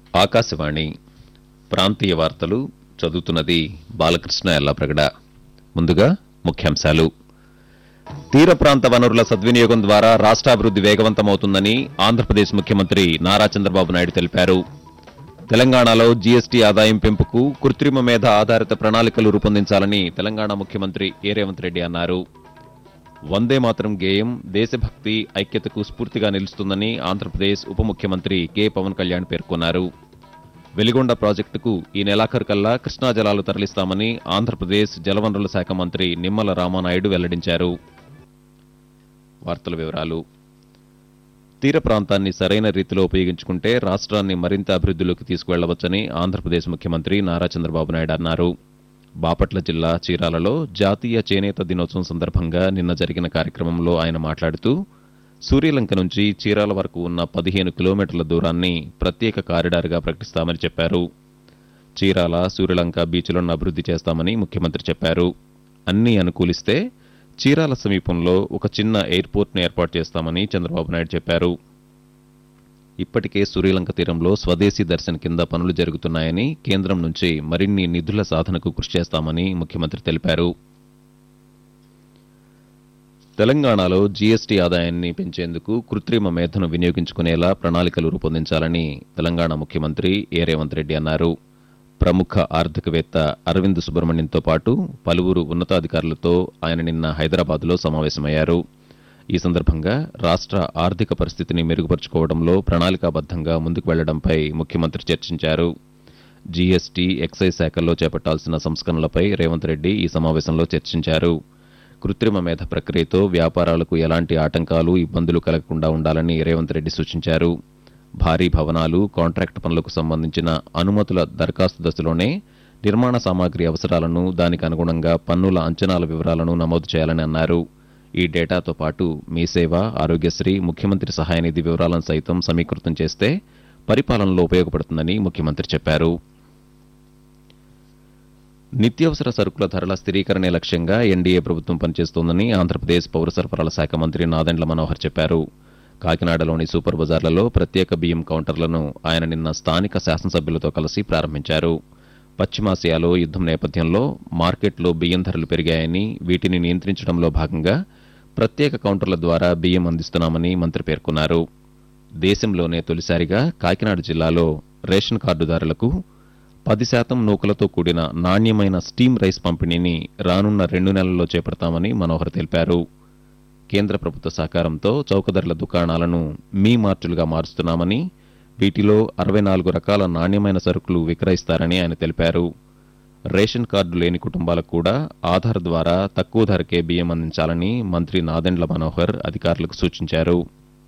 ఆకాశవాణి ప్రాంతీయ వార్తలు చదువుతున్నది బాలకృష్ణ ఎల్లాప్రగడ ముందుగా ముఖ్యాంశాలు తీర ప్రాంత వనరుల సద్వినియోగం ద్వారా రాష్ట్రాభివృద్ధి వేగవంతమవుతుందని ఆంధ్రప్రదేశ్ ముఖ్యమంత్రి నారా చంద్రబాబు నాయుడు తెలిపారు తెలంగాణలో జీఎస్టీ ఆదాయం పెంపుకు కృత్రిమ మేధ ఆధారిత ప్రణాళికలు రూపొందించాలని తెలంగాణ ముఖ్యమంత్రి ఏ రేవంత్ రెడ్డి అన్నారు వందే మాతరం గేయం దేశభక్తి ఐక్యతకు స్ఫూర్తిగా నిలుస్తుందని ఆంధ్రప్రదేశ్ ఉప ముఖ్యమంత్రి కె పవన్ కళ్యాణ్ పేర్కొన్నారు వెలిగొండ ప్రాజెక్టుకు ఈ నెలాఖరు కల్లా కృష్ణా జలాలు తరలిస్తామని ఆంధ్రప్రదేశ్ జలవనరుల శాఖ మంత్రి నిమ్మల రామానాయుడు వెల్లడించారు వార్తల వివరాలు తీర ప్రాంతాన్ని సరైన రీతిలో ఉపయోగించుకుంటే రాష్ట్రాన్ని మరింత అభివృద్ధిలోకి తీసుకువెళ్లవచ్చని ఆంధ్రప్రదేశ్ ముఖ్యమంత్రి నారా చంద్రబాబు నాయుడు అన్నారు బాపట్ల జిల్లా చీరాలలో జాతీయ చేనేత దినోత్సవం సందర్భంగా నిన్న జరిగిన కార్యక్రమంలో ఆయన మాట్లాడుతూ సూర్యలంక నుంచి చీరాల వరకు ఉన్న పదిహేను కిలోమీటర్ల దూరాన్ని ప్రత్యేక కారిడార్గా ప్రకటిస్తామని చెప్పారు చీరాల సూర్యలంక బీచ్లను అభివృద్ధి చేస్తామని ముఖ్యమంత్రి చెప్పారు అన్నీ అనుకూలిస్తే చీరాల సమీపంలో ఒక చిన్న ఎయిర్పోర్ట్ను ఏర్పాటు చేస్తామని చంద్రబాబు నాయుడు చెప్పారు ఇప్పటికే సూర్యలంక తీరంలో స్వదేశీ దర్శన్ కింద పనులు జరుగుతున్నాయని కేంద్రం నుంచి మరిన్ని నిధుల సాధనకు కృషి చేస్తామని ముఖ్యమంత్రి తెలిపారు తెలంగాణలో జీఎస్టీ ఆదాయాన్ని పెంచేందుకు కృత్రిమ మేధను వినియోగించుకునేలా ప్రణాళికలు రూపొందించాలని తెలంగాణ ముఖ్యమంత్రి ఏ రేవంత్ రెడ్డి అన్నారు ప్రముఖ ఆర్థికవేత్త అరవింద్ సుబ్రహ్మణ్యంతో పాటు పలువురు ఉన్నతాధికారులతో ఆయన నిన్న హైదరాబాద్లో సమావేశమయ్యారు ఈ సందర్భంగా రాష్ట్ర ఆర్థిక పరిస్థితిని మెరుగుపరుచుకోవడంలో ప్రణాళికాబద్ధంగా ముందుకు వెళ్లడంపై ముఖ్యమంత్రి చర్చించారు జీఎస్టీ ఎక్సైజ్ శాఖల్లో చేపట్టాల్సిన సంస్కరణలపై రేవంత్ రెడ్డి ఈ సమావేశంలో చర్చించారు కృత్రిమ మేధ ప్రక్రియతో వ్యాపారాలకు ఎలాంటి ఆటంకాలు ఇబ్బందులు కలగకుండా ఉండాలని రేవంత్ రెడ్డి సూచించారు భారీ భవనాలు కాంట్రాక్ట్ పనులకు సంబంధించిన అనుమతుల దరఖాస్తు దశలోనే నిర్మాణ సామాగ్రి అవసరాలను దానికి అనుగుణంగా పన్నుల అంచనాల వివరాలను నమోదు చేయాలని అన్నారు ఈ డేటాతో పాటు మీ సేవ ఆరోగ్యశ్రీ ముఖ్యమంత్రి సహాయ నిధి వివరాలను సైతం సమీకృతం చేస్తే పరిపాలనలో ఉపయోగపడుతుందని ముఖ్యమంత్రి చెప్పారు నిత్యావసర సరుకుల ధరల స్థిరీకరణే లక్ష్యంగా ఎన్డీఏ ప్రభుత్వం పనిచేస్తోందని ఆంధ్రప్రదేశ్ పౌర సరఫరాల శాఖ మంత్రి నాదెండ్ల మనోహర్ చెప్పారు కాకినాడలోని సూపర్ బజార్లలో ప్రత్యేక బియ్యం కౌంటర్లను ఆయన నిన్న స్థానిక శాసనసభ్యులతో కలిసి ప్రారంభించారు పశ్చిమాసియాలో యుద్దం నేపథ్యంలో మార్కెట్లో బియ్యం ధరలు పెరిగాయని వీటిని నియంత్రించడంలో భాగంగా ప్రత్యేక కౌంటర్ల ద్వారా బియ్యం అందిస్తున్నామని మంత్రి పేర్కొన్నారు దేశంలోనే తొలిసారిగా కాకినాడ జిల్లాలో రేషన్ కార్డుదారులకు పది శాతం నూకలతో కూడిన నాణ్యమైన స్టీమ్ రైస్ పంపిణీని రానున్న రెండు నెలల్లో చేపడతామని మనోహర్ తెలిపారు కేంద్ర ప్రభుత్వ సహకారంతో చౌకధరల దుకాణాలను మీ మార్టులుగా మారుస్తున్నామని వీటిలో అరవై నాలుగు రకాల నాణ్యమైన సరుకులు విక్రయిస్తారని ఆయన తెలిపారు రేషన్ కార్డు లేని కుటుంబాలకు కూడా ఆధార్ ద్వారా తక్కువ ధరకే బియ్యం అందించాలని మంత్రి నాదెండ్ల మనోహర్ అధికారులకు సూచించారు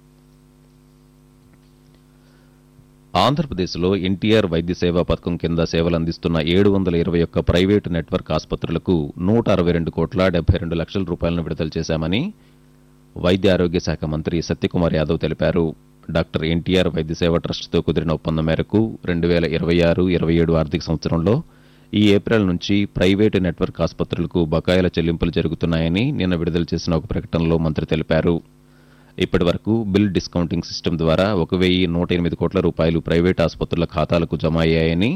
ఆంధ్రప్రదేశ్లో ఎన్టీఆర్ వైద్య సేవా పథకం కింద సేవలు అందిస్తున్న ఏడు వందల ఇరవై ఒక్క ప్రైవేటు నెట్వర్క్ ఆసుపత్రులకు నూట అరవై రెండు కోట్ల డెబ్బై రెండు లక్షల రూపాయలను విడుదల చేశామని వైద్య ఆరోగ్య శాఖ మంత్రి సత్యకుమార్ యాదవ్ తెలిపారు డాక్టర్ ఎన్టీఆర్ వైద్య సేవ ట్రస్టుతో కుదిరిన ఒప్పందం మేరకు రెండు వేల ఇరవై ఆరు ఇరవై ఏడు ఆర్థిక సంవత్సరంలో ఈ ఏప్రిల్ నుంచి ప్రైవేటు నెట్వర్క్ ఆసుపత్రులకు బకాయిల చెల్లింపులు జరుగుతున్నాయని నిన్న విడుదల చేసిన ఒక ప్రకటనలో మంత్రి తెలిపారు ఇప్పటి వరకు బిల్ డిస్కౌంటింగ్ సిస్టమ్ ద్వారా ఒక వెయ్యి నూట ఎనిమిది కోట్ల రూపాయలు ప్రైవేట్ ఆసుపత్రుల ఖాతాలకు జమ అయ్యాయని